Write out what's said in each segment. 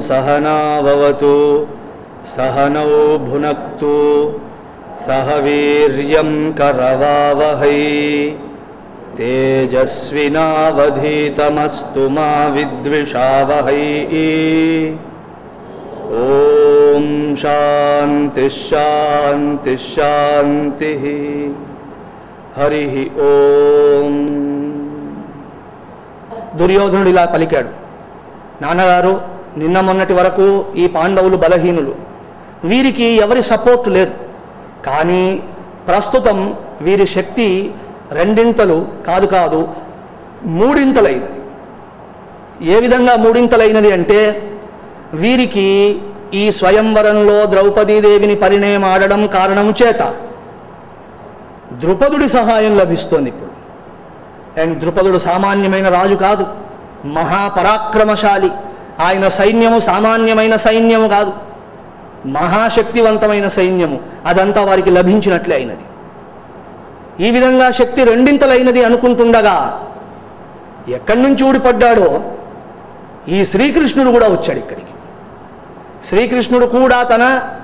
सहनाववतु सहनौ भुनक्तु सह वीर्यं करवावहै तेजस्विनावधीतमस्तु मा विद्विषावहै ॐ शान्तिः शान्तिः शान्तिः హరి ఓం దుర్యోధనుడు ఇలా పలికాడు నాన్నగారు నిన్న మొన్నటి వరకు ఈ పాండవులు బలహీనులు వీరికి ఎవరి సపోర్ట్ లేదు కానీ ప్రస్తుతం వీరి శక్తి రెండింతలు కాదు కాదు మూడింతలైనది ఏ విధంగా మూడింతలైనది అంటే వీరికి ఈ స్వయంవరంలో ద్రౌపదీదేవిని పరిణయమాడడం కారణం చేత ద్రుపదుడి సహాయం లభిస్తోంది ఇప్పుడు అండ్ ద్రుపదుడు సామాన్యమైన రాజు కాదు మహాపరాక్రమశాలి ఆయన సైన్యము సామాన్యమైన సైన్యము కాదు మహాశక్తివంతమైన సైన్యము అదంతా వారికి లభించినట్లే అయినది ఈ విధంగా శక్తి రెండింతలైనది అనుకుంటుండగా ఎక్కడి నుంచి ఊడిపడ్డాడో ఈ శ్రీకృష్ణుడు కూడా వచ్చాడు ఇక్కడికి శ్రీకృష్ణుడు కూడా తన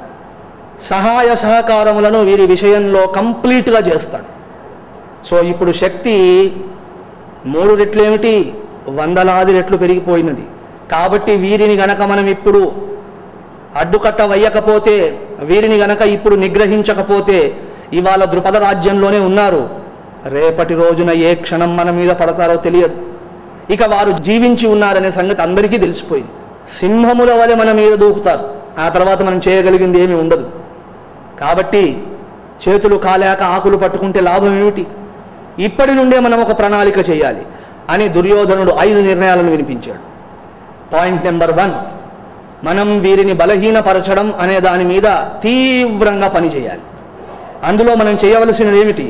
సహాయ సహకారములను వీరి విషయంలో కంప్లీట్గా చేస్తాడు సో ఇప్పుడు శక్తి మూడు రెట్లు ఏమిటి వందలాది రెట్లు పెరిగిపోయినది కాబట్టి వీరిని గనక మనం ఇప్పుడు అడ్డుకట్ట వయ్యకపోతే వీరిని గనక ఇప్పుడు నిగ్రహించకపోతే ఇవాళ ద్రుపద రాజ్యంలోనే ఉన్నారు రేపటి రోజున ఏ క్షణం మన మీద పడతారో తెలియదు ఇక వారు జీవించి ఉన్నారనే సంగతి అందరికీ తెలిసిపోయింది సింహముల వలె మన మీద దూకుతారు ఆ తర్వాత మనం చేయగలిగింది ఏమీ ఉండదు కాబట్టి చేతులు కాలేక ఆకులు పట్టుకుంటే లాభం ఏమిటి ఇప్పటి నుండే మనం ఒక ప్రణాళిక చేయాలి అని దుర్యోధనుడు ఐదు నిర్ణయాలను వినిపించాడు పాయింట్ నెంబర్ వన్ మనం వీరిని బలహీనపరచడం అనే దాని మీద తీవ్రంగా పనిచేయాలి అందులో మనం చేయవలసినది ఏమిటి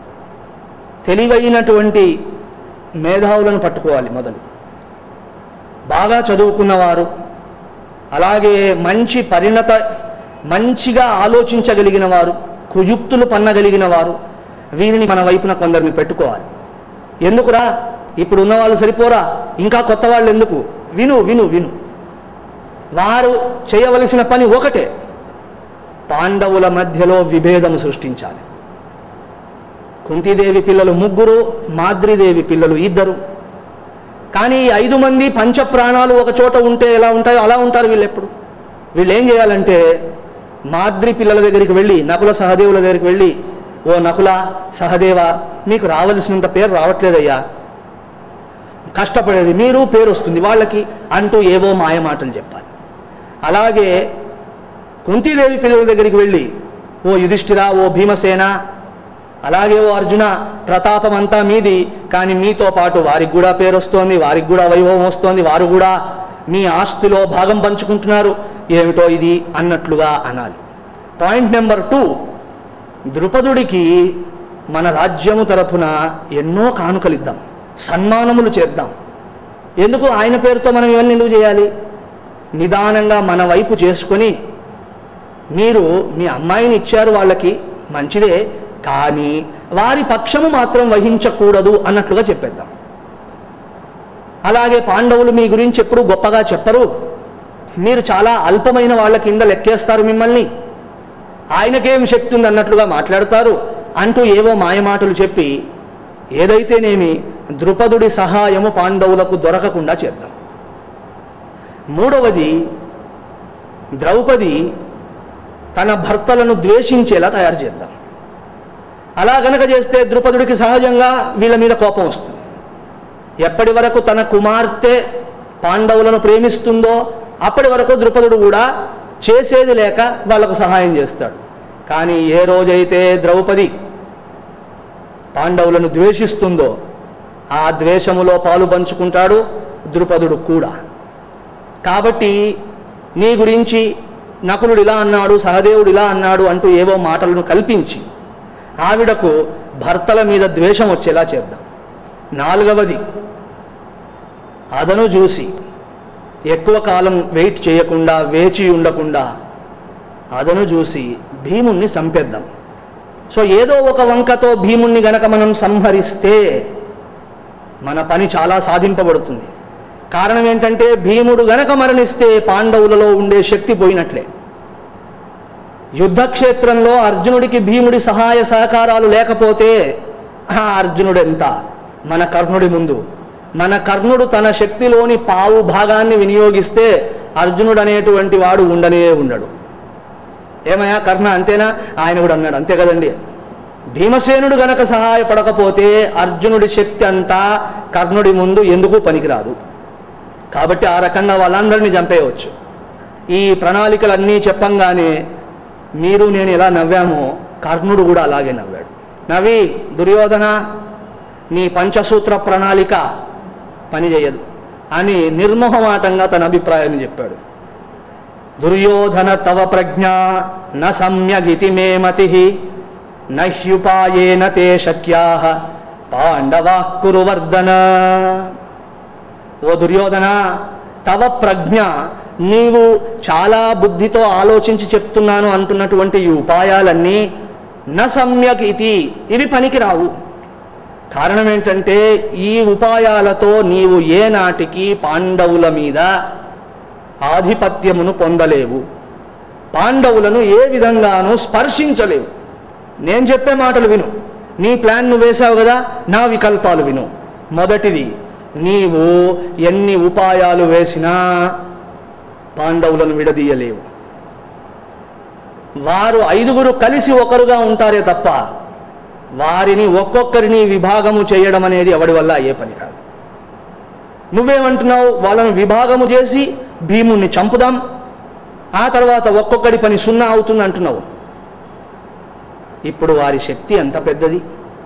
తెలివైనటువంటి మేధావులను పట్టుకోవాలి మొదలు బాగా చదువుకున్నవారు అలాగే మంచి పరిణత మంచిగా ఆలోచించగలిగిన వారు కుయుక్తులు పన్నగలిగిన వారు వీరిని మన వైపున కొందరిని పెట్టుకోవాలి ఎందుకురా ఇప్పుడు ఉన్న వాళ్ళు సరిపోరా ఇంకా కొత్త వాళ్ళు ఎందుకు విను విను విను వారు చేయవలసిన పని ఒకటే పాండవుల మధ్యలో విభేదం సృష్టించాలి కుంతీదేవి పిల్లలు ముగ్గురు మాద్రిదేవి పిల్లలు ఇద్దరు కానీ ఈ ఐదు మంది పంచ ప్రాణాలు ఒక చోట ఉంటే ఎలా ఉంటాయో అలా ఉంటారు వీళ్ళు ఎప్పుడు వీళ్ళు ఏం చేయాలంటే మాద్రి పిల్లల దగ్గరికి వెళ్ళి నకుల సహదేవుల దగ్గరికి వెళ్ళి ఓ నకుల సహదేవ మీకు రావలసినంత పేరు రావట్లేదయ్యా కష్టపడేది మీరు పేరు వస్తుంది వాళ్ళకి అంటూ ఏవో మాయమాటలు చెప్పాలి అలాగే కుంతీదేవి పిల్లల దగ్గరికి వెళ్ళి ఓ యుధిష్ఠిర ఓ భీమసేన అలాగే ఓ అర్జున ప్రతాపం అంతా మీది కానీ మీతో పాటు వారికి కూడా పేరు వస్తోంది వారికి కూడా వైభవం వస్తోంది వారు కూడా మీ ఆస్తిలో భాగం పంచుకుంటున్నారు ఏమిటో ఇది అన్నట్లుగా అనాలి పాయింట్ నెంబర్ టూ ద్రుపదుడికి మన రాజ్యము తరపున ఎన్నో కానుకలిద్దాం సన్మానములు చేద్దాం ఎందుకు ఆయన పేరుతో మనం ఇవన్నీ ఎందుకు చేయాలి నిదానంగా మన వైపు చేసుకొని మీరు మీ అమ్మాయిని ఇచ్చారు వాళ్ళకి మంచిదే కానీ వారి పక్షము మాత్రం వహించకూడదు అన్నట్లుగా చెప్పేద్దాం అలాగే పాండవులు మీ గురించి ఎప్పుడు గొప్పగా చెప్పరు మీరు చాలా అల్పమైన వాళ్ళ కింద లెక్కేస్తారు మిమ్మల్ని ఆయనకేం శక్తి ఉంది అన్నట్లుగా మాట్లాడతారు అంటూ ఏవో మాయమాటలు చెప్పి ఏదైతేనేమి ద్రుపదుడి సహాయము పాండవులకు దొరకకుండా చేద్దాం మూడవది ద్రౌపది తన భర్తలను ద్వేషించేలా తయారు చేద్దాం అలా గనక చేస్తే ద్రుపదుడికి సహజంగా వీళ్ళ మీద కోపం వస్తుంది ఎప్పటి వరకు తన కుమార్తె పాండవులను ప్రేమిస్తుందో అప్పటి వరకు ద్రుపదుడు కూడా చేసేది లేక వాళ్ళకు సహాయం చేస్తాడు కానీ ఏ రోజైతే ద్రౌపది పాండవులను ద్వేషిస్తుందో ఆ ద్వేషములో పాలు పంచుకుంటాడు ద్రుపదుడు కూడా కాబట్టి నీ గురించి నకులుడు ఇలా అన్నాడు సహదేవుడు ఇలా అన్నాడు అంటూ ఏవో మాటలను కల్పించి ఆవిడకు భర్తల మీద ద్వేషం వచ్చేలా చేద్దాం నాలుగవది అదను చూసి ఎక్కువ కాలం వెయిట్ చేయకుండా వేచి ఉండకుండా అదను చూసి భీముణ్ణి చంపేద్దాం సో ఏదో ఒక వంకతో భీముణ్ణి గనక మనం సంహరిస్తే మన పని చాలా సాధింపబడుతుంది కారణం ఏంటంటే భీముడు గనక మరణిస్తే పాండవులలో ఉండే శక్తి పోయినట్లే యుద్ధక్షేత్రంలో అర్జునుడికి భీముడి సహాయ సహకారాలు లేకపోతే ఆ అర్జునుడు ఎంత మన కర్ణుడి ముందు మన కర్ణుడు తన శక్తిలోని పావు భాగాన్ని వినియోగిస్తే అర్జునుడు అనేటువంటి వాడు ఉండనే ఉండడు ఏమయ్యా కర్ణ అంతేనా ఆయన కూడా అన్నాడు అంతే కదండి భీమసేనుడు గనక సహాయపడకపోతే అర్జునుడి శక్తి అంతా కర్ణుడి ముందు ఎందుకు పనికిరాదు కాబట్టి ఆ రకంగా వాళ్ళందరినీ చంపేయవచ్చు ఈ ప్రణాళికలన్నీ చెప్పంగానే మీరు నేను ఎలా నవ్వామో కర్ణుడు కూడా అలాగే నవ్వాడు నవ్వి దుర్యోధన నీ పంచసూత్ర ప్రణాళిక పనిచేయదు అని నిర్మోహమాటంగా తన అభిప్రాయాన్ని చెప్పాడు దుర్యోధన తవ ప్రజ్ఞ న సమ్యగితి మే మతి నహ్యుపాయేన తే శక్యా పాండవా కురువర్ధన ఓ దుర్యోధన తవ ప్రజ్ఞ నీవు చాలా బుద్ధితో ఆలోచించి చెప్తున్నాను అంటున్నటువంటి ఈ ఉపాయాలన్నీ న సమ్యక్ ఇతి ఇవి పనికిరావు కారణం ఏంటంటే ఈ ఉపాయాలతో నీవు ఏనాటికి పాండవుల మీద ఆధిపత్యమును పొందలేవు పాండవులను ఏ విధంగానూ స్పర్శించలేవు నేను చెప్పే మాటలు విను నీ ప్లాన్ నువ్వు వేశావు కదా నా వికల్పాలు విను మొదటిది నీవు ఎన్ని ఉపాయాలు వేసినా పాండవులను విడదీయలేవు వారు ఐదుగురు కలిసి ఒకరుగా ఉంటారే తప్ప వారిని ఒక్కొక్కరిని విభాగము చేయడం అనేది ఎవడి వల్ల అయ్యే పని కాదు నువ్వేమంటున్నావు వాళ్ళను విభాగము చేసి భీముణ్ణి చంపుదాం ఆ తర్వాత ఒక్కొక్కడి పని సున్నా అవుతుంది అంటున్నావు ఇప్పుడు వారి శక్తి ఎంత పెద్దది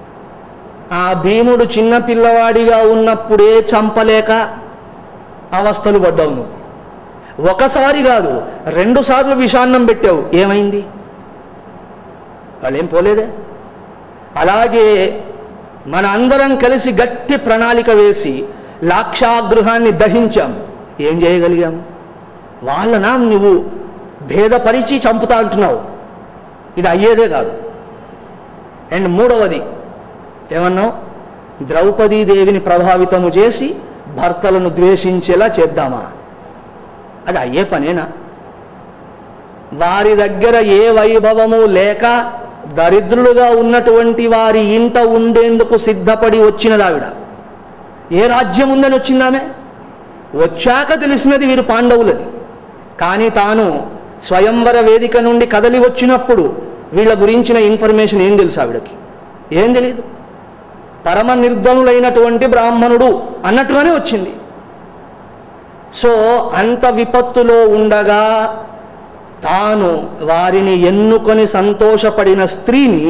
ఆ భీముడు చిన్న పిల్లవాడిగా ఉన్నప్పుడే చంపలేక అవస్థలు పడ్డావు నువ్వు ఒకసారి కాదు రెండు సార్లు విషాన్నం పెట్టావు ఏమైంది వాళ్ళేం పోలేదే అలాగే మన అందరం కలిసి గట్టి ప్రణాళిక వేసి లాక్షాగృహాన్ని దహించాం ఏం చేయగలిగాం వాళ్ళనా నువ్వు భేదపరిచి చంపుతా అంటున్నావు ఇది అయ్యేదే కాదు అండ్ మూడవది ఏమన్నావు ద్రౌపదీదేవిని ప్రభావితము చేసి భర్తలను ద్వేషించేలా చేద్దామా అది అయ్యే పనేనా వారి దగ్గర ఏ వైభవము లేక దరిద్రులుగా ఉన్నటువంటి వారి ఇంట ఉండేందుకు సిద్ధపడి వచ్చినది ఆవిడ ఏ రాజ్యం ఉందని వచ్చిందామె వచ్చాక తెలిసినది వీరు పాండవులని కానీ తాను స్వయంవర వేదిక నుండి కదలి వచ్చినప్పుడు వీళ్ళ గురించిన ఇన్ఫర్మేషన్ ఏం తెలుసు ఆవిడకి ఏం తెలియదు పరమ నిర్ధనులైనటువంటి బ్రాహ్మణుడు అన్నట్టుగానే వచ్చింది సో అంత విపత్తులో ఉండగా తాను వారిని ఎన్నుకొని సంతోషపడిన స్త్రీని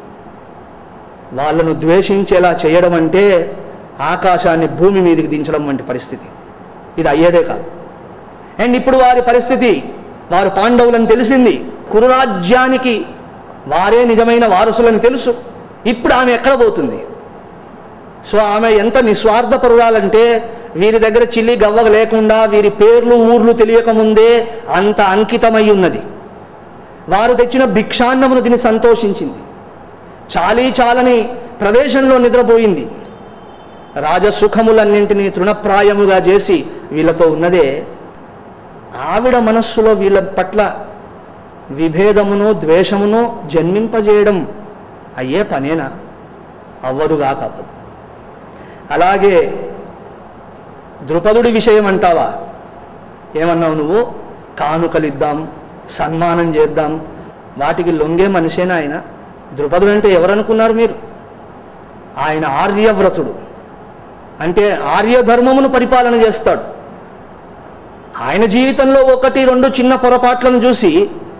వాళ్ళను ద్వేషించేలా చేయడం అంటే ఆకాశాన్ని భూమి మీదకి దించడం వంటి పరిస్థితి ఇది అయ్యేదే కాదు అండ్ ఇప్పుడు వారి పరిస్థితి వారు పాండవులని తెలిసింది కురురాజ్యానికి వారే నిజమైన వారసులని తెలుసు ఇప్పుడు ఆమె ఎక్కడ పోతుంది సో ఆమె ఎంత నిస్వార్థపరురాలంటే వీరి దగ్గర చిల్లి గవ్వగ లేకుండా వీరి పేర్లు ఊర్లు తెలియకముందే అంత అంకితమై ఉన్నది వారు తెచ్చిన భిక్షాన్నమును తిని సంతోషించింది చాలీ చాలని ప్రదేశంలో నిద్రపోయింది రాజసుఖములన్నింటినీ తృణప్రాయముగా చేసి వీళ్ళతో ఉన్నదే ఆవిడ మనస్సులో వీళ్ళ పట్ల విభేదమును ద్వేషమును జన్మింపజేయడం అయ్యే పనేనా అవ్వదుగా కావదు అలాగే ద్రుపదుడి విషయం అంటావా ఏమన్నావు నువ్వు కానుకలిద్దాం సన్మానం చేద్దాం వాటికి లొంగే మనిషేనా ఆయన ద్రుపదుడు అంటే ఎవరనుకున్నారు మీరు ఆయన ఆర్యవ్రతుడు అంటే ఆర్యధర్మమును పరిపాలన చేస్తాడు ఆయన జీవితంలో ఒకటి రెండు చిన్న పొరపాట్లను చూసి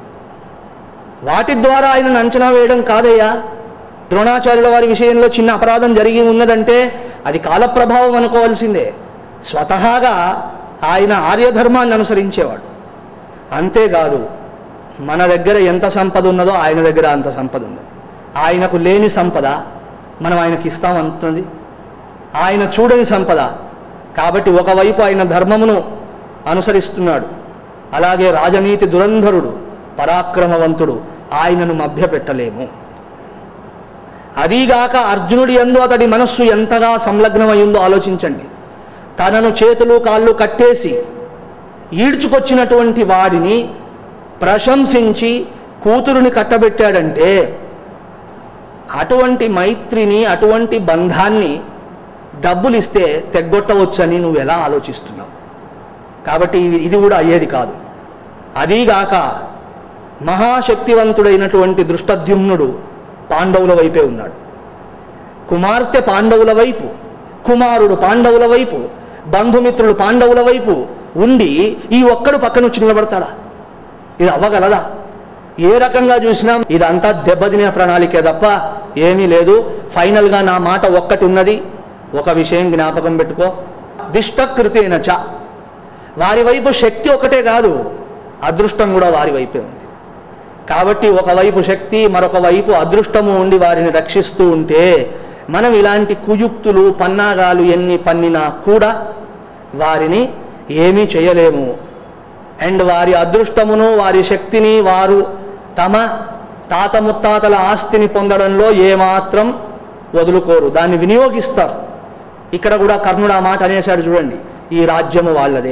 వాటి ద్వారా ఆయనను అంచనా వేయడం కాదయ్యా ద్రోణాచార్యుల వారి విషయంలో చిన్న అపరాధం జరిగి ఉన్నదంటే అది కాలప్రభావం అనుకోవాల్సిందే స్వతహాగా ఆయన ఆర్యధర్మాన్ని అనుసరించేవాడు అంతేకాదు మన దగ్గర ఎంత సంపద ఉన్నదో ఆయన దగ్గర అంత సంపద ఉన్నది ఆయనకు లేని సంపద మనం ఆయనకి ఇస్తాం అంటున్నది ఆయన చూడని సంపద కాబట్టి ఒకవైపు ఆయన ధర్మమును అనుసరిస్తున్నాడు అలాగే రాజనీతి దురంధరుడు పరాక్రమవంతుడు ఆయనను మభ్యపెట్టలేము అదీగాక అర్జునుడి యందు అతడి మనస్సు ఎంతగా సంలగ్నమైందో ఆలోచించండి తనను చేతులు కాళ్ళు కట్టేసి ఈడ్చుకొచ్చినటువంటి వాడిని ప్రశంసించి కూతురుని కట్టబెట్టాడంటే అటువంటి మైత్రిని అటువంటి బంధాన్ని డబ్బులు ఇస్తే తెగ్గొట్టవచ్చని నువ్వు ఎలా ఆలోచిస్తున్నావు కాబట్టి ఇది- ఇది కూడా అయ్యేది కాదు అదీగాక మహాశక్తివంతుడైనటువంటి దృష్టద్యుమ్నుడు పాండవుల వైపే ఉన్నాడు కుమార్తె పాండవుల వైపు కుమారుడు పాండవుల వైపు బంధుమిత్రులు పాండవుల వైపు ఉండి ఈ ఒక్కడు పక్కన వచ్చి నిలబడతాడా ఇది అవ్వగలదా ఏ రకంగా చూసినా ఇదంతా దెబ్బతినే ప్రణాళికే తప్ప ఏమీ లేదు ఫైనల్గా నా మాట ఒక్కటి ఉన్నది ఒక విషయం జ్ఞాపకం పెట్టుకో దిష్టకృతేన చ వారి వైపు శక్తి ఒకటే కాదు అదృష్టం కూడా వారి వైపే ఉంది కాబట్టి ఒకవైపు శక్తి మరొక వైపు అదృష్టము ఉండి వారిని రక్షిస్తూ ఉంటే మనం ఇలాంటి కుయుక్తులు పన్నాగాలు ఎన్ని పన్నినా కూడా వారిని ఏమీ చేయలేము అండ్ వారి అదృష్టమును వారి శక్తిని వారు తమ తాత ముత్తాతల ఆస్తిని పొందడంలో ఏమాత్రం వదులుకోరు దాన్ని వినియోగిస్తారు ఇక్కడ కూడా కర్ణుడు ఆ మాట అనేశాడు చూడండి ఈ రాజ్యము వాళ్ళదే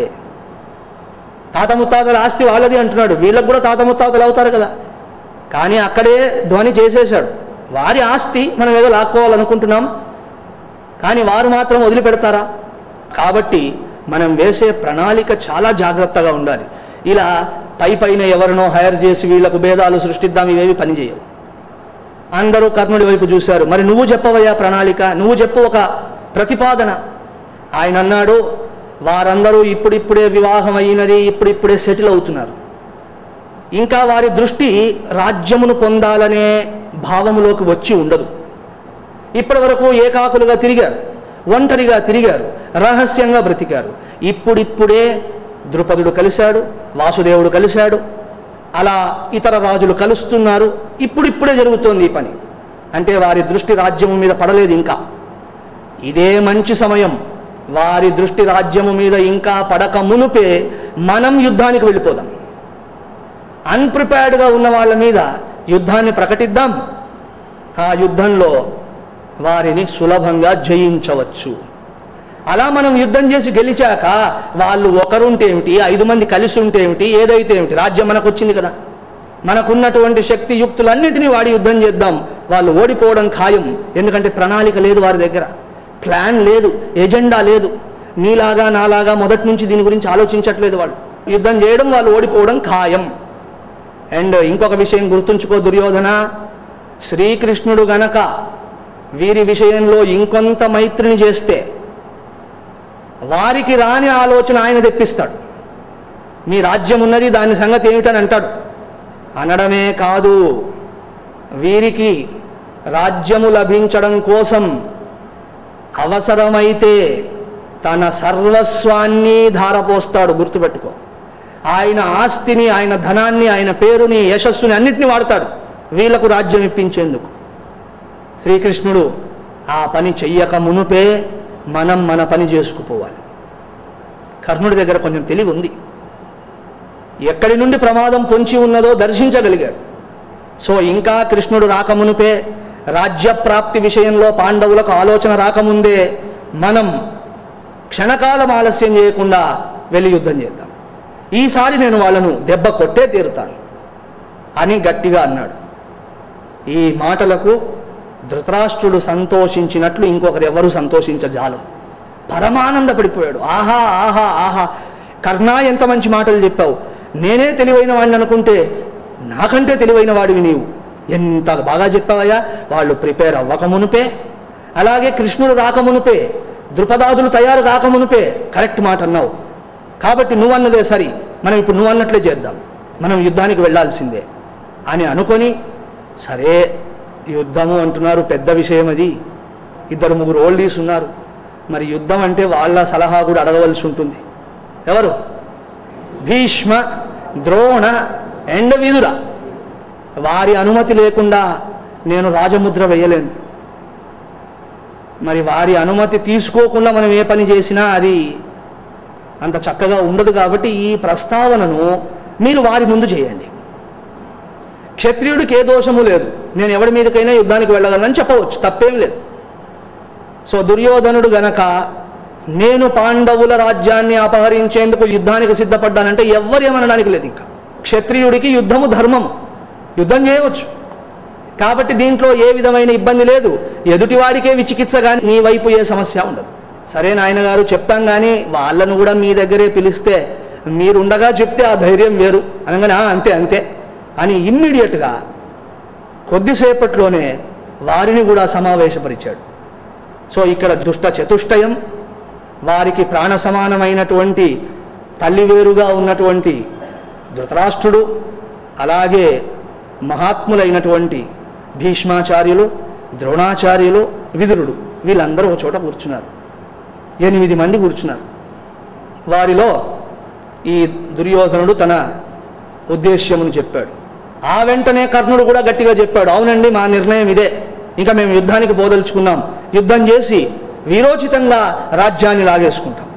తాత ముత్తాతల ఆస్తి వాళ్ళది అంటున్నాడు వీళ్ళకు కూడా తాత ముత్తాతలు అవుతారు కదా కానీ అక్కడే ధ్వని చేసేశాడు వారి ఆస్తి మనం ఏదో లాక్కోవాలనుకుంటున్నాం కానీ వారు మాత్రం వదిలిపెడతారా కాబట్టి మనం వేసే ప్రణాళిక చాలా జాగ్రత్తగా ఉండాలి ఇలా పై పైన ఎవరినో హైర్ చేసి వీళ్లకు భేదాలు సృష్టిద్దాం ఇవేవి పనిచేయవు అందరూ కర్ణుడి వైపు చూశారు మరి నువ్వు చెప్పవయ్యా ప్రణాళిక నువ్వు చెప్పు ఒక ప్రతిపాదన ఆయన అన్నాడు వారందరూ ఇప్పుడిప్పుడే వివాహం అయినది ఇప్పుడిప్పుడే సెటిల్ అవుతున్నారు ఇంకా వారి దృష్టి రాజ్యమును పొందాలనే భావములోకి వచ్చి ఉండదు ఇప్పటి వరకు ఏకాకులుగా తిరిగారు ఒంటరిగా తిరిగారు రహస్యంగా బ్రతికారు ఇప్పుడిప్పుడే ద్రుపదుడు కలిశాడు వాసుదేవుడు కలిశాడు అలా ఇతర రాజులు కలుస్తున్నారు ఇప్పుడిప్పుడే జరుగుతోంది ఈ పని అంటే వారి దృష్టి రాజ్యము మీద పడలేదు ఇంకా ఇదే మంచి సమయం వారి దృష్టి రాజ్యము మీద ఇంకా పడక మునుపే మనం యుద్ధానికి వెళ్ళిపోదాం అన్ప్రిపేర్డ్గా ఉన్న వాళ్ళ మీద యుద్ధాన్ని ప్రకటిద్దాం ఆ యుద్ధంలో వారిని సులభంగా జయించవచ్చు అలా మనం యుద్ధం చేసి గెలిచాక వాళ్ళు ఒకరుంటే ఏమిటి ఐదు మంది కలిసి ఉంటే ఏమిటి ఏదైతే ఏమిటి రాజ్యం మనకు వచ్చింది కదా మనకున్నటువంటి శక్తి యుక్తులన్నింటినీ వాడి యుద్ధం చేద్దాం వాళ్ళు ఓడిపోవడం ఖాయం ఎందుకంటే ప్రణాళిక లేదు వారి దగ్గర ప్లాన్ లేదు ఎజెండా లేదు నీలాగా నాలాగా మొదటి నుంచి దీని గురించి ఆలోచించట్లేదు వాళ్ళు యుద్ధం చేయడం వాళ్ళు ఓడిపోవడం ఖాయం అండ్ ఇంకొక విషయం గుర్తుంచుకో దుర్యోధన శ్రీకృష్ణుడు గనక వీరి విషయంలో ఇంకొంత మైత్రిని చేస్తే వారికి రాని ఆలోచన ఆయన తెప్పిస్తాడు మీ రాజ్యం ఉన్నది దాని సంగతి ఏమిటని అంటాడు అనడమే కాదు వీరికి రాజ్యము లభించడం కోసం అవసరమైతే తన సర్వస్వాన్ని ధారపోస్తాడు గుర్తుపెట్టుకో ఆయన ఆస్తిని ఆయన ధనాన్ని ఆయన పేరుని యశస్సుని అన్నిటిని వాడతాడు వీళ్ళకు రాజ్యం ఇప్పించేందుకు శ్రీకృష్ణుడు ఆ పని చెయ్యక మునుపే మనం మన పని చేసుకుపోవాలి కర్ణుడి దగ్గర కొంచెం తెలివి ఉంది ఎక్కడి నుండి ప్రమాదం పొంచి ఉన్నదో దర్శించగలిగాడు సో ఇంకా కృష్ణుడు రాకమునుపే రాజ్యప్రాప్తి విషయంలో పాండవులకు ఆలోచన రాకముందే మనం క్షణకాలం ఆలస్యం చేయకుండా వెళ్ళి యుద్ధం చేద్దాం ఈసారి నేను వాళ్ళను దెబ్బ కొట్టే తీరుతాను అని గట్టిగా అన్నాడు ఈ మాటలకు ధృతరాష్ట్రుడు సంతోషించినట్లు ఇంకొకరు ఎవరు సంతోషించజాలం పరమానందపడిపోయాడు ఆహా ఆహా ఆహా కర్ణ ఎంత మంచి మాటలు చెప్పావు నేనే తెలివైన వాడిని అనుకుంటే నాకంటే తెలివైన వాడివి నీవు ఎంత బాగా చెప్పావయ్యా వాళ్ళు ప్రిపేర్ అవ్వకమునుపే అలాగే కృష్ణుడు రాకమునుపే ద్రుపదాదులు తయారు కాకమునుపే కరెక్ట్ మాట అన్నావు కాబట్టి నువ్వన్నదే సరి మనం ఇప్పుడు నువ్వు అన్నట్లే చేద్దాం మనం యుద్ధానికి వెళ్ళాల్సిందే అని అనుకొని సరే యుద్ధము అంటున్నారు పెద్ద విషయం అది ఇద్దరు ముగ్గురు ఓల్డీస్ ఉన్నారు మరి యుద్ధం అంటే వాళ్ళ సలహా కూడా అడగవలసి ఉంటుంది ఎవరు భీష్మ ద్రోణ అండ్ విదుర వారి అనుమతి లేకుండా నేను రాజముద్ర వేయలేను మరి వారి అనుమతి తీసుకోకుండా మనం ఏ పని చేసినా అది అంత చక్కగా ఉండదు కాబట్టి ఈ ప్రస్తావనను మీరు వారి ముందు చేయండి క్షత్రియుడికి ఏ దోషము లేదు నేను ఎవరి మీదకైనా యుద్ధానికి వెళ్ళగలనని చెప్పవచ్చు తప్పేం లేదు సో దుర్యోధనుడు గనక నేను పాండవుల రాజ్యాన్ని అపహరించేందుకు యుద్ధానికి సిద్ధపడ్డానంటే ఎవ్వరు ఏమనడానికి లేదు ఇంకా క్షత్రియుడికి యుద్ధము ధర్మము యుద్ధం చేయవచ్చు కాబట్టి దీంట్లో ఏ విధమైన ఇబ్బంది లేదు ఎదుటివాడికే విచికిత్స కానీ నీ వైపు ఏ సమస్య ఉండదు సరే నాయన గారు చెప్తాం కానీ వాళ్ళను కూడా మీ దగ్గరే పిలిస్తే మీరుండగా చెప్తే ఆ ధైర్యం వేరు అనగానే "ఆ, అంతే అంతే అని ఇమ్మీడియట్గా కొద్దిసేపట్లోనే వారిని కూడా సమావేశపరిచాడు సో ఇక్కడ దుష్ట చతుష్టయం వారికి ప్రాణ సమానమైనటువంటి తల్లివేరుగా ఉన్నటువంటి ధృతరాష్ట్రుడు అలాగే మహాత్ములైనటువంటి భీష్మాచార్యులు ద్రోణాచార్యులు విదురుడు వీళ్ళందరూ ఒక చోట కూర్చున్నారు ఎనిమిది మంది కూర్చున్నారు వారిలో ఈ దుర్యోధనుడు తన ఉద్దేశ్యమును చెప్పాడు ఆ వెంటనే కర్ణుడు కూడా గట్టిగా చెప్పాడు అవునండి మా నిర్ణయం ఇదే ఇంకా మేము యుద్ధానికి పోదలుచుకున్నాం యుద్ధం చేసి వీరోచితంగా రాజ్యాన్ని లాగేసుకుంటాం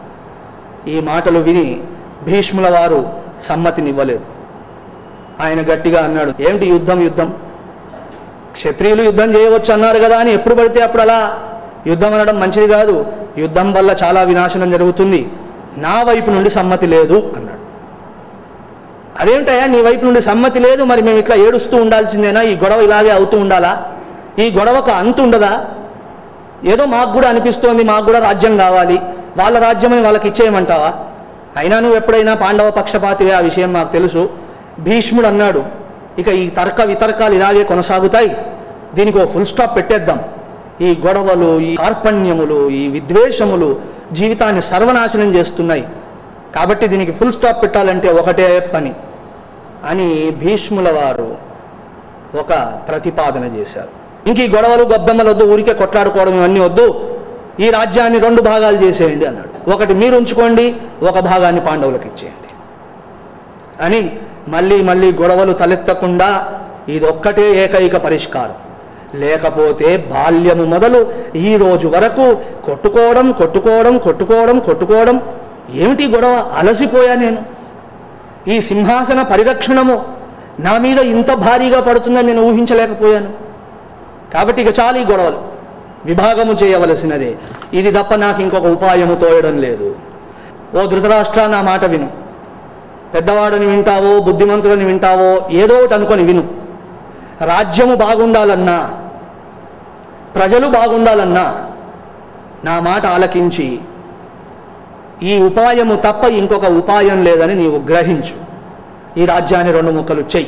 ఈ మాటలు విని భీష్ముల వారు సమ్మతినివ్వలేదు ఆయన గట్టిగా అన్నాడు ఏమిటి యుద్ధం యుద్ధం క్షత్రియులు యుద్ధం చేయవచ్చు అన్నారు కదా అని ఎప్పుడు పడితే అప్పుడు అలా యుద్ధం అనడం మంచిది కాదు యుద్ధం వల్ల చాలా వినాశనం జరుగుతుంది నా వైపు నుండి సమ్మతి లేదు అన్నాడు అదేమిటయ్యా నీ వైపు నుండి సమ్మతి లేదు మరి మేము ఇట్లా ఏడుస్తూ ఉండాల్సిందేనా ఈ గొడవ ఇలాగే అవుతూ ఉండాలా ఈ గొడవకు అంతు ఉండదా ఏదో మాకు కూడా అనిపిస్తోంది మాకు కూడా రాజ్యం కావాలి వాళ్ళ రాజ్యమని వాళ్ళకి ఇచ్చేయమంటావా అయినా నువ్వు ఎప్పుడైనా పాండవ పక్షపాతివే ఆ విషయం మాకు తెలుసు భీష్ముడు అన్నాడు ఇక ఈ తర్క వితర్కాలు ఇలాగే కొనసాగుతాయి దీనికి ఓ ఫుల్ స్టాప్ పెట్టేద్దాం ఈ గొడవలు ఈ కార్పణ్యములు ఈ విద్వేషములు జీవితాన్ని సర్వనాశనం చేస్తున్నాయి కాబట్టి దీనికి ఫుల్ స్టాప్ పెట్టాలంటే ఒకటే పని అని భీష్ముల వారు ఒక ప్రతిపాదన చేశారు ఇంక ఈ గొడవలు గొబ్బెమ్మలు వద్దు ఊరికే కొట్లాడుకోవడం ఇవన్నీ వద్దు ఈ రాజ్యాన్ని రెండు భాగాలు చేసేయండి అన్నాడు ఒకటి మీరు ఉంచుకోండి ఒక భాగాన్ని పాండవులకు ఇచ్చేయండి అని మళ్ళీ మళ్ళీ గొడవలు తలెత్తకుండా ఇదొక్కటే ఏకైక పరిష్కారం లేకపోతే బాల్యము మొదలు ఈ రోజు వరకు కొట్టుకోవడం కొట్టుకోవడం కొట్టుకోవడం కొట్టుకోవడం ఏమిటి గొడవ అలసిపోయా నేను ఈ సింహాసన పరిరక్షణము నా మీద ఇంత భారీగా పడుతుందని నేను ఊహించలేకపోయాను కాబట్టి ఇక చాలు ఈ గొడవలు విభాగము చేయవలసినదే ఇది తప్ప నాకు ఇంకొక ఉపాయము తోయడం లేదు ఓ ధృతరాష్ట్ర నా మాట విను పెద్దవాడని వింటావో బుద్ధిమంతుడని వింటావో ఏదో ఒకటి అనుకొని విను రాజ్యము బాగుండాలన్నా ప్రజలు బాగుండాలన్నా నా మాట ఆలకించి ఈ ఉపాయము తప్ప ఇంకొక ఉపాయం లేదని నీవు గ్రహించు ఈ రాజ్యాన్ని రెండు ముక్కలు చెయ్యి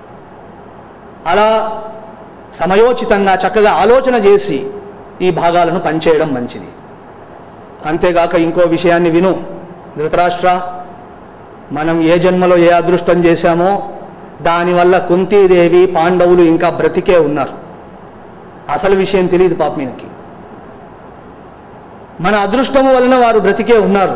అలా సమయోచితంగా చక్కగా ఆలోచన చేసి ఈ భాగాలను పనిచేయడం మంచిది అంతేగాక ఇంకో విషయాన్ని విను ధృతరాష్ట్ర మనం ఏ జన్మలో ఏ అదృష్టం చేశామో దానివల్ల కుంతీదేవి పాండవులు ఇంకా బ్రతికే ఉన్నారు అసలు విషయం తెలియదు పాపమీనకి మన అదృష్టము వలన వారు బ్రతికే ఉన్నారు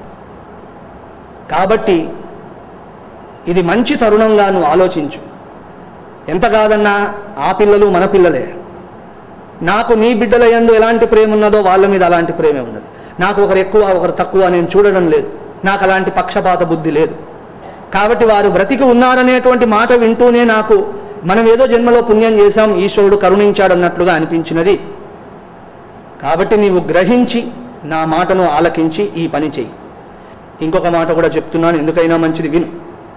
కాబట్టి ఇది మంచి తరుణంగా నువ్వు ఆలోచించు ఎంత కాదన్నా ఆ పిల్లలు మన పిల్లలే నాకు నీ బిడ్డల యందు ఎలాంటి ప్రేమ ఉన్నదో వాళ్ళ మీద అలాంటి ప్రేమే ఉన్నది నాకు ఒకరు ఎక్కువ ఒకరు తక్కువ నేను చూడడం లేదు నాకు అలాంటి పక్షపాత బుద్ధి లేదు కాబట్టి వారు బ్రతికి ఉన్నారనేటువంటి మాట వింటూనే నాకు మనం ఏదో జన్మలో పుణ్యం చేశాం ఈశ్వరుడు కరుణించాడన్నట్లుగా అనిపించినది కాబట్టి నీవు గ్రహించి నా మాటను ఆలకించి ఈ పని చెయ్యి ఇంకొక మాట కూడా చెప్తున్నాను ఎందుకైనా మంచిది విను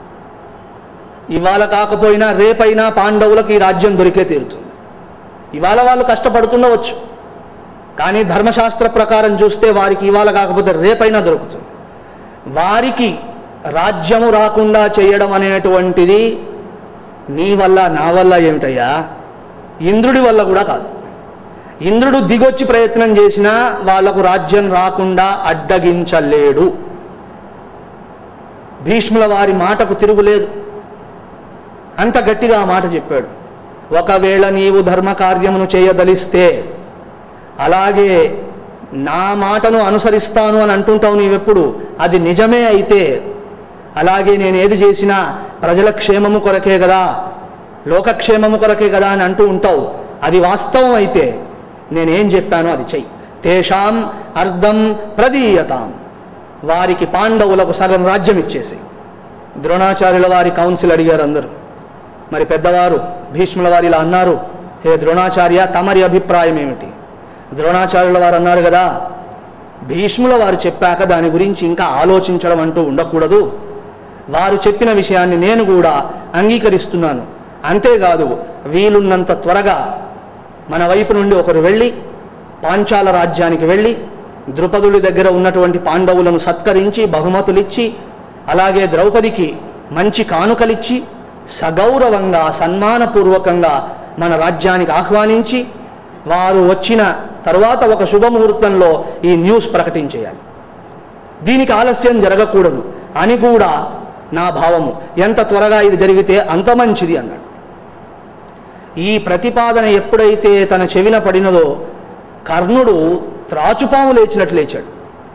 ఇవాళ కాకపోయినా రేపైనా పాండవులకు ఈ రాజ్యం దొరికే తీరుతుంది ఇవాళ వాళ్ళు కష్టపడుతుండవచ్చు కానీ ధర్మశాస్త్ర ప్రకారం చూస్తే వారికి ఇవాళ కాకపోతే రేపైనా దొరుకుతుంది వారికి రాజ్యము రాకుండా చేయడం అనేటువంటిది నీ వల్ల నా వల్ల ఏమిటయ్యా ఇంద్రుడి వల్ల కూడా కాదు ఇంద్రుడు దిగొచ్చి ప్రయత్నం చేసినా వాళ్లకు రాజ్యం రాకుండా అడ్డగించలేడు భీష్ముల వారి మాటకు తిరుగులేదు అంత గట్టిగా ఆ మాట చెప్పాడు ఒకవేళ నీవు ధర్మ కార్యమును చేయదలిస్తే అలాగే నా మాటను అనుసరిస్తాను అని అంటుంటావు నీవెప్పుడు అది నిజమే అయితే అలాగే నేను ఏది చేసినా ప్రజల క్షేమము కొరకే కదా లోకక్షేమము కొరకే కదా అని అంటూ ఉంటావు అది వాస్తవం అయితే నేనేం చెప్పానో అది చెయ్యి తేషాం అర్థం ప్రదీయతాం వారికి పాండవులకు సగం రాజ్యం ఇచ్చేసి ద్రోణాచార్యుల వారి కౌన్సిల్ అడిగారు అందరూ మరి పెద్దవారు భీష్ముల వారు ఇలా అన్నారు హే ద్రోణాచార్య తమరి అభిప్రాయం ఏమిటి ద్రోణాచార్యుల వారు అన్నారు కదా భీష్ముల వారు చెప్పాక దాని గురించి ఇంకా ఆలోచించడం అంటూ ఉండకూడదు వారు చెప్పిన విషయాన్ని నేను కూడా అంగీకరిస్తున్నాను అంతేకాదు వీలున్నంత త్వరగా మన వైపు నుండి ఒకరు వెళ్ళి పాంచాల రాజ్యానికి వెళ్ళి ద్రుపదుడి దగ్గర ఉన్నటువంటి పాండవులను సత్కరించి బహుమతులిచ్చి అలాగే ద్రౌపదికి మంచి కానుకలిచ్చి సగౌరవంగా సన్మానపూర్వకంగా మన రాజ్యానికి ఆహ్వానించి వారు వచ్చిన తరువాత ఒక శుభముహూర్తంలో ఈ న్యూస్ ప్రకటించేయాలి దీనికి ఆలస్యం జరగకూడదు అని కూడా నా భావము ఎంత త్వరగా ఇది జరిగితే అంత మంచిది అన్నాడు ఈ ప్రతిపాదన ఎప్పుడైతే తన చెవిన పడినదో కర్ణుడు త్రాచుపాము లేచినట్లు లేచాడు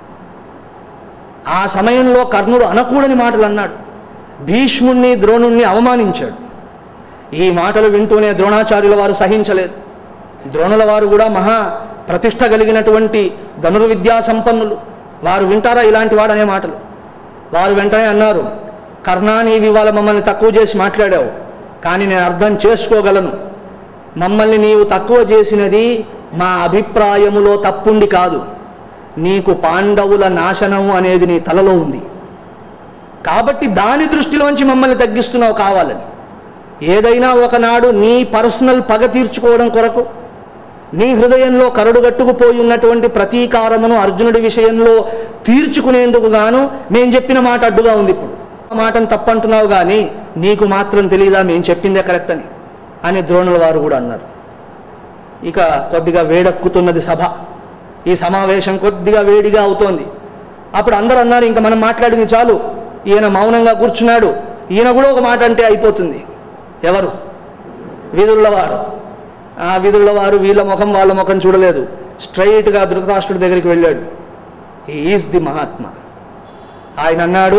ఆ సమయంలో కర్ణుడు అనకూడని మాటలు అన్నాడు భీష్ముణ్ణి ద్రోణుణ్ణి అవమానించాడు ఈ మాటలు వింటూనే ద్రోణాచార్యుల వారు సహించలేదు ద్రోణుల వారు కూడా మహా ప్రతిష్ట కలిగినటువంటి ధనుర్విద్యా సంపన్నులు వారు వింటారా ఇలాంటి వాడు అనే మాటలు వారు వెంటనే అన్నారు కర్ణా నీవు ఇవాళ మమ్మల్ని తక్కువ చేసి మాట్లాడావు కానీ నేను అర్థం చేసుకోగలను మమ్మల్ని నీవు తక్కువ చేసినది మా అభిప్రాయములో తప్పుండి కాదు నీకు పాండవుల నాశనము అనేది నీ తలలో ఉంది కాబట్టి దాని దృష్టిలోంచి మమ్మల్ని తగ్గిస్తున్నావు కావాలని ఏదైనా ఒకనాడు నీ పర్సనల్ పగ తీర్చుకోవడం కొరకు నీ హృదయంలో కరడుగట్టుకుపోయి ఉన్నటువంటి ప్రతీకారమును అర్జునుడి విషయంలో తీర్చుకునేందుకు గాను మేము చెప్పిన మాట అడ్డుగా ఉంది ఇప్పుడు ఆ మాటను తప్పంటున్నావు కానీ నీకు మాత్రం తెలియదా మేము చెప్పిందే కరెక్ట్ అని అని ద్రోణుల వారు కూడా అన్నారు ఇక కొద్దిగా వేడెక్కుతున్నది సభ ఈ సమావేశం కొద్దిగా వేడిగా అవుతోంది అప్పుడు అందరూ అన్నారు ఇంకా మనం మాట్లాడింది చాలు ఈయన మౌనంగా కూర్చున్నాడు ఈయన కూడా ఒక మాట అంటే అయిపోతుంది ఎవరు విధుల వారు ఆ విధుల వారు వీళ్ళ ముఖం వాళ్ళ ముఖం చూడలేదు స్ట్రైట్గా ధృతరాష్ట్రుడి దగ్గరికి వెళ్ళాడు ఈజ్ ది మహాత్మ ఆయన అన్నాడు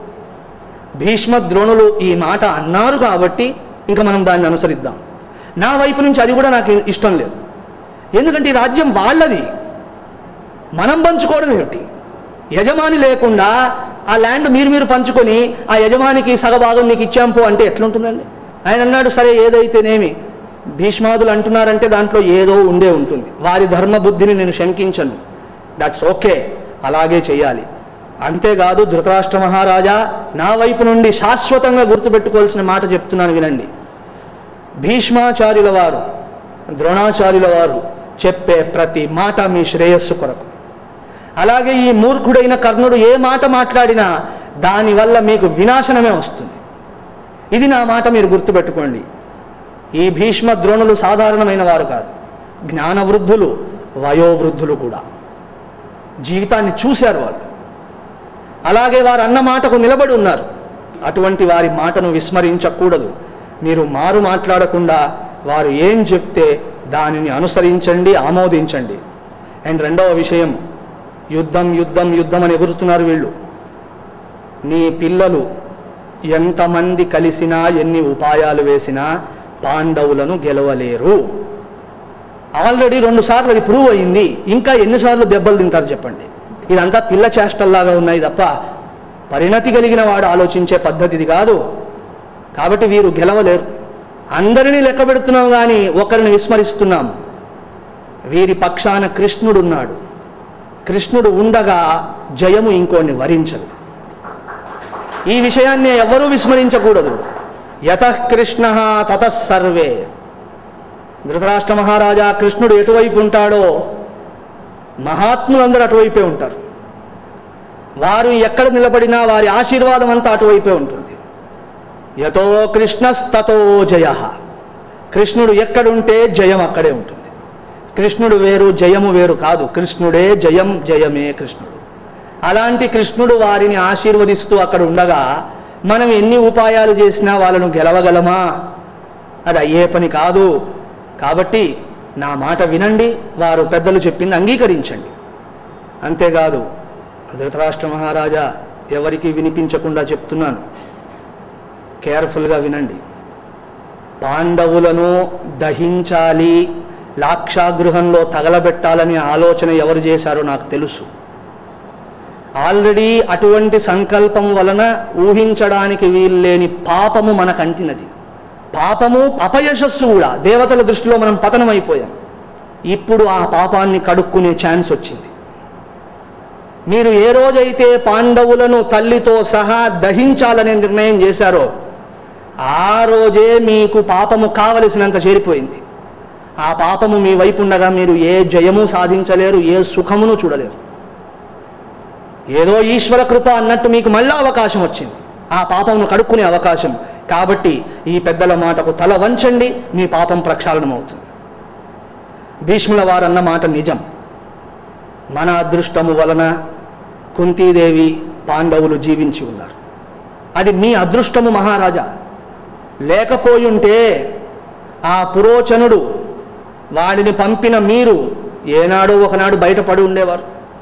భీష్మ ద్రోణులు ఈ మాట అన్నారు కాబట్టి ఇంకా మనం దాన్ని అనుసరిద్దాం నా వైపు నుంచి అది కూడా నాకు ఇష్టం లేదు ఎందుకంటే ఈ రాజ్యం వాళ్ళది మనం పంచుకోవడం ఏమిటి యజమాని లేకుండా ఆ ల్యాండ్ మీరు మీరు పంచుకొని ఆ యజమానికి సగభాగం నీకు ఇచ్చాంపో అంటే ఎట్లుంటుందండి ఆయన అన్నాడు సరే ఏదైతేనేమి భీష్మాదులు అంటున్నారంటే దాంట్లో ఏదో ఉండే ఉంటుంది వారి ధర్మ బుద్ధిని నేను శంకించను దట్స్ ఓకే అలాగే చేయాలి అంతేకాదు ధృతరాష్ట్ర మహారాజా నా వైపు నుండి శాశ్వతంగా గుర్తుపెట్టుకోవాల్సిన మాట చెప్తున్నాను వినండి భీష్మాచార్యుల వారు ద్రోణాచార్యుల వారు చెప్పే ప్రతి మాట మీ శ్రేయస్సు కొరకు అలాగే ఈ మూర్ఖుడైన కర్ణుడు ఏ మాట మాట్లాడినా దానివల్ల మీకు వినాశనమే వస్తుంది ఇది నా మాట మీరు గుర్తుపెట్టుకోండి ఈ భీష్మ ద్రోణులు సాధారణమైన వారు కాదు జ్ఞానవృద్ధులు వయోవృద్ధులు కూడా జీవితాన్ని చూశారు వాళ్ళు అలాగే వారు అన్న మాటకు నిలబడి ఉన్నారు అటువంటి వారి మాటను విస్మరించకూడదు మీరు మారు మాట్లాడకుండా వారు ఏం చెప్తే దానిని అనుసరించండి ఆమోదించండి అండ్ రెండవ విషయం యుద్ధం యుద్ధం యుద్ధం అని ఎగురుతున్నారు వీళ్ళు నీ పిల్లలు ఎంతమంది కలిసినా ఎన్ని ఉపాయాలు వేసినా పాండవులను గెలవలేరు ఆల్రెడీ రెండు సార్లు అది ప్రూవ్ అయింది ఇంకా ఎన్నిసార్లు దెబ్బలు తింటారు చెప్పండి ఇదంతా పిల్ల చేష్టల్లాగా ఉన్నాయి తప్ప పరిణతి కలిగిన వాడు ఆలోచించే పద్ధతి ఇది కాదు కాబట్టి వీరు గెలవలేరు అందరినీ లెక్క పెడుతున్నాం కానీ ఒకరిని విస్మరిస్తున్నాం వీరి పక్షాన కృష్ణుడు ఉన్నాడు కృష్ణుడు ఉండగా జయము ఇంకోని వరించదు ఈ విషయాన్ని ఎవరూ విస్మరించకూడదు యత కృష్ణ తత సర్వే ధృతరాష్ట్ర మహారాజా కృష్ణుడు ఎటువైపు ఉంటాడో మహాత్ములందరూ అటువైపే ఉంటారు వారు ఎక్కడ నిలబడినా వారి ఆశీర్వాదం అంతా అటువైపే ఉంటుంది యతో కృష్ణస్తతో జయ కృష్ణుడు ఎక్కడుంటే జయం అక్కడే ఉంటుంది కృష్ణుడు వేరు జయము వేరు కాదు కృష్ణుడే జయం జయమే కృష్ణుడు అలాంటి కృష్ణుడు వారిని ఆశీర్వదిస్తూ అక్కడ ఉండగా మనం ఎన్ని ఉపాయాలు చేసినా వాళ్ళను గెలవగలమా అది అయ్యే పని కాదు కాబట్టి నా మాట వినండి వారు పెద్దలు చెప్పింది అంగీకరించండి అంతేకాదు ధృతరాష్ట్ర మహారాజా ఎవరికి వినిపించకుండా చెప్తున్నాను కేర్ఫుల్గా వినండి పాండవులను దహించాలి లాక్షాగృహంలో తగలబెట్టాలని ఆలోచన ఎవరు చేశారో నాకు తెలుసు ఆల్రెడీ అటువంటి సంకల్పం వలన ఊహించడానికి వీల్లేని పాపము మనకు అంటినది పాపము అపయశస్సు కూడా దేవతల దృష్టిలో మనం పతనమైపోయాం ఇప్పుడు ఆ పాపాన్ని కడుక్కునే ఛాన్స్ వచ్చింది మీరు ఏ రోజైతే పాండవులను తల్లితో సహా దహించాలనే నిర్ణయం చేశారో ఆ రోజే మీకు పాపము కావలసినంత చేరిపోయింది ఆ పాపము మీ వైపు ఉండగా మీరు ఏ జయము సాధించలేరు ఏ సుఖమును చూడలేరు ఏదో ఈశ్వర కృప అన్నట్టు మీకు మళ్ళా అవకాశం వచ్చింది ఆ పాపమును కడుక్కునే అవకాశం కాబట్టి ఈ పెద్దల మాటకు తల వంచండి మీ పాపం ప్రక్షాళనం అవుతుంది భీష్ముల వారు అన్న మాట నిజం మన అదృష్టము వలన కుంతీదేవి పాండవులు జీవించి ఉన్నారు అది మీ అదృష్టము మహారాజా లేకపోయుంటే ఆ పురోచనుడు వాడిని పంపిన మీరు ఏనాడో ఒకనాడు బయటపడి ఉండేవారు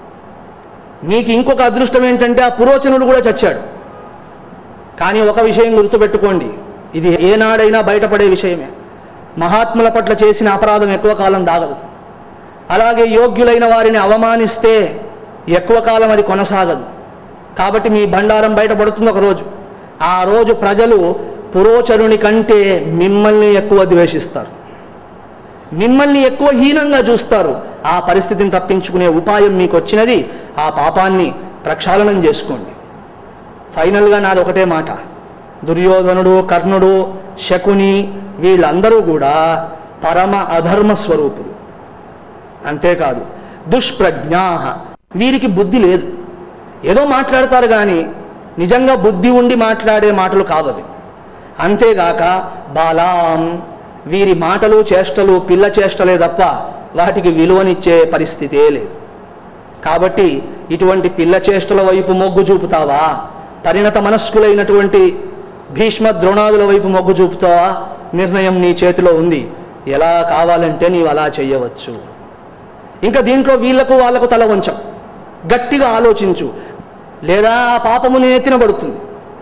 మీకు ఇంకొక అదృష్టం ఏంటంటే ఆ పురోచనుడు కూడా చచ్చాడు కానీ ఒక విషయం గుర్తుపెట్టుకోండి ఇది ఏనాడైనా బయటపడే విషయమే మహాత్ముల పట్ల చేసిన అపరాధం ఎక్కువ కాలం దాగదు అలాగే యోగ్యులైన వారిని అవమానిస్తే ఎక్కువ కాలం అది కొనసాగదు కాబట్టి మీ బండారం బయటపడుతుంది ఒక రోజు ఆ రోజు ప్రజలు పురోచరుని కంటే మిమ్మల్ని ఎక్కువ ద్వేషిస్తారు మిమ్మల్ని ఎక్కువ హీనంగా చూస్తారు ఆ పరిస్థితిని తప్పించుకునే ఉపాయం మీకు వచ్చినది ఆ పాపాన్ని ప్రక్షాళనం చేసుకోండి ఫైనల్గా నాది ఒకటే మాట దుర్యోధనుడు కర్ణుడు శకుని వీళ్ళందరూ కూడా పరమ అధర్మ స్వరూపులు అంతేకాదు దుష్ప్రజ్ఞా వీరికి బుద్ధి లేదు ఏదో మాట్లాడతారు కానీ నిజంగా బుద్ధి ఉండి మాట్లాడే మాటలు కావవి అంతేగాక బాలాం వీరి మాటలు చేష్టలు పిల్ల చేష్టలే తప్ప వాటికి విలువనిచ్చే పరిస్థితే లేదు కాబట్టి ఇటువంటి పిల్ల చేష్టల వైపు మొగ్గు చూపుతావా పరిణత మనస్కులైనటువంటి భీష్మ ద్రోణాదుల వైపు మొగ్గు చూపుతావా నిర్ణయం నీ చేతిలో ఉంది ఎలా కావాలంటే నీవు అలా చేయవచ్చు ఇంకా దీంట్లో వీళ్లకు వాళ్ళకు తల వంచం గట్టిగా ఆలోచించు లేదా ఆ పాపము నీ ఎత్తిన పడుతుంది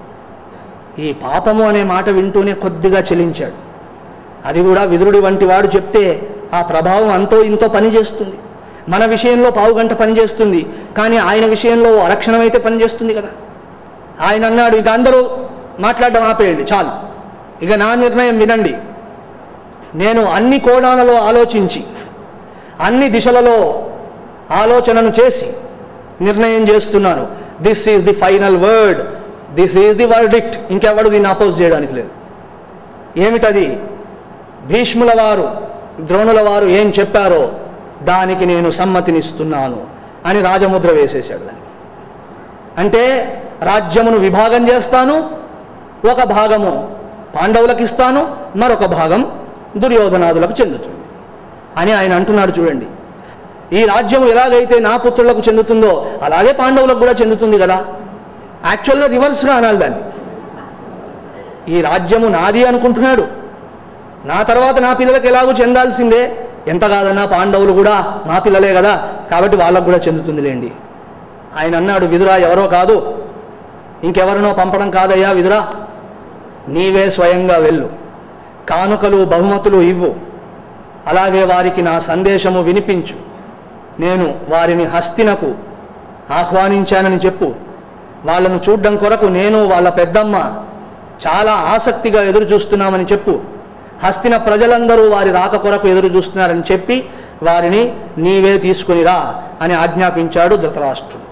ఈ పాపము అనే మాట వింటూనే కొద్దిగా చెలించాడు అది కూడా విదురుడి వంటి వాడు చెప్తే ఆ ప్రభావం అంతో ఇంతో పనిచేస్తుంది మన విషయంలో పావు గంట పనిచేస్తుంది కానీ ఆయన విషయంలో అరక్షణం అయితే పనిచేస్తుంది కదా ఆయన అన్నాడు ఇక అందరూ మాట్లాడడం ఆపేయండి చాలు ఇక నా నిర్ణయం వినండి నేను అన్ని కోణాలలో ఆలోచించి అన్ని దిశలలో ఆలోచనను చేసి నిర్ణయం చేస్తున్నాను this is the final word this is the verdict ఇంకెవడు దీన్ని అపోజ్ చేయడానికి లేదు ఏమిటది భీష్ముల వారు ద్రోణుల వారు ఏం చెప్పారో దానికి నేను సమ్మతినిస్తున్నాను అని రాజముద్ర వేసేశాడు దానికి అంటే రాజ్యమును విభాగం చేస్తాను ఒక భాగము పాండవులకు ఇస్తాను మరొక భాగం దుర్యోధనాదులకు చెందుతుంది అని ఆయన అంటున్నాడు చూడండి ఈ రాజ్యం ఎలాగైతే నా పుత్రులకు చెందుతుందో అలాగే పాండవులకు కూడా చెందుతుంది కదా యాక్చువల్గా రివర్స్గా అనాలి దాన్ని ఈ రాజ్యము నాది అనుకుంటున్నాడు నా తర్వాత నా పిల్లలకు ఎలాగో చెందాల్సిందే ఎంత కాదన్నా పాండవులు కూడా మా పిల్లలే కదా కాబట్టి వాళ్ళకు కూడా చెందుతుందిలేండి ఆయన అన్నాడు విదురా ఎవరో కాదు ఇంకెవరినో పంపడం కాదయ్యా విదురా నీవే స్వయంగా వెళ్ళు కానుకలు బహుమతులు ఇవ్వు అలాగే వారికి నా సందేశము వినిపించు నేను వారిని హస్తినకు ఆహ్వానించానని చెప్పు వాళ్ళను చూడ్డం కొరకు నేను వాళ్ళ పెద్దమ్మ చాలా ఆసక్తిగా ఎదురు చూస్తున్నామని చెప్పు హస్తిన ప్రజలందరూ వారి రాక కొరకు ఎదురు చూస్తున్నారని చెప్పి వారిని నీవే తీసుకునిరా అని ఆజ్ఞాపించాడు ధృతరాష్ట్రుడు